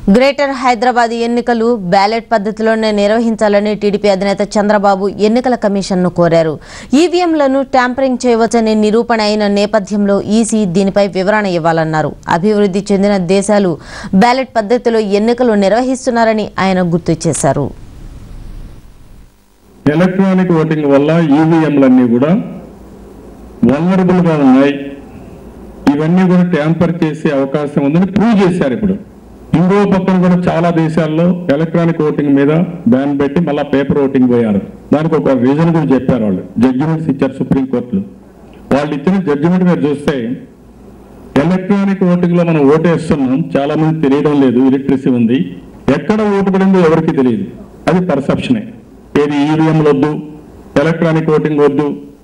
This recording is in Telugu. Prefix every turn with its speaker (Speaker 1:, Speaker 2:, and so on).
Speaker 1: గ్రేటర్ హైదరాబాద్ ఎన్నికలు బ్యాలెట్ పద్ధతిలోనే నిర్వహించాలని టీడీపీ అధినేత చంద్రబాబు ఎన్నికల కమిషన్ను కోరారు ఈవీఎంలను ట్యాంపరింగ్ చేయవచ్చని నిరూపణ అయిన నేపథ్యంలో ఈసీ దీనిపై వివరణ ఇవ్వాలన్నారు అభివృద్ధి చెందిన దేశాలు బ్యాలెట్ పద్ధతిలో ఎన్నికలు నిర్వహిస్తున్నారని ఆయన గుర్తు చేశారు
Speaker 2: ఎలక్ట్రానిక్ ఓటింగ్ వల్ల ఈవీఎంలన్నీ కూడా వల్నరబుల్ గా ఉన్నాయి ఇవన్నీ కూడా ట్యాంపర్ చేసే అవకాశం ఉందని ప్రూవ్ చేశారు ఇప్పుడు ఇంకో పక్కన కూడా చాలా దేశాల్లో ఎలక్ట్రానిక్ ఓటింగ్ మీద బ్యాన్ పెట్టి మళ్ళీ పేపర్ ఓటింగ్ పోయారు దానికి ఒక రీజన్ కూడా చెప్పారు వాళ్ళు జడ్జిమెంట్స్ ఇచ్చారు సుప్రీంకోర్టులో వాళ్ళు ఇచ్చిన జడ్జిమెంట్ మీరు చూస్తే ఎలక్ట్రానిక్ ఓటింగ్ లో మనం ఓటేస్తున్నాం చాలా మంది తెలియడం లేదు ఇలక్ట్రిసిటీ ఉంది ఎక్కడ ఓటు పడిందో ఎవరికి తెలియదు అది పర్సెప్షనే ఏది ఈవీఎంలు వద్దు ఎలక్ట్రానిక్ ఓటింగ్ వద్దు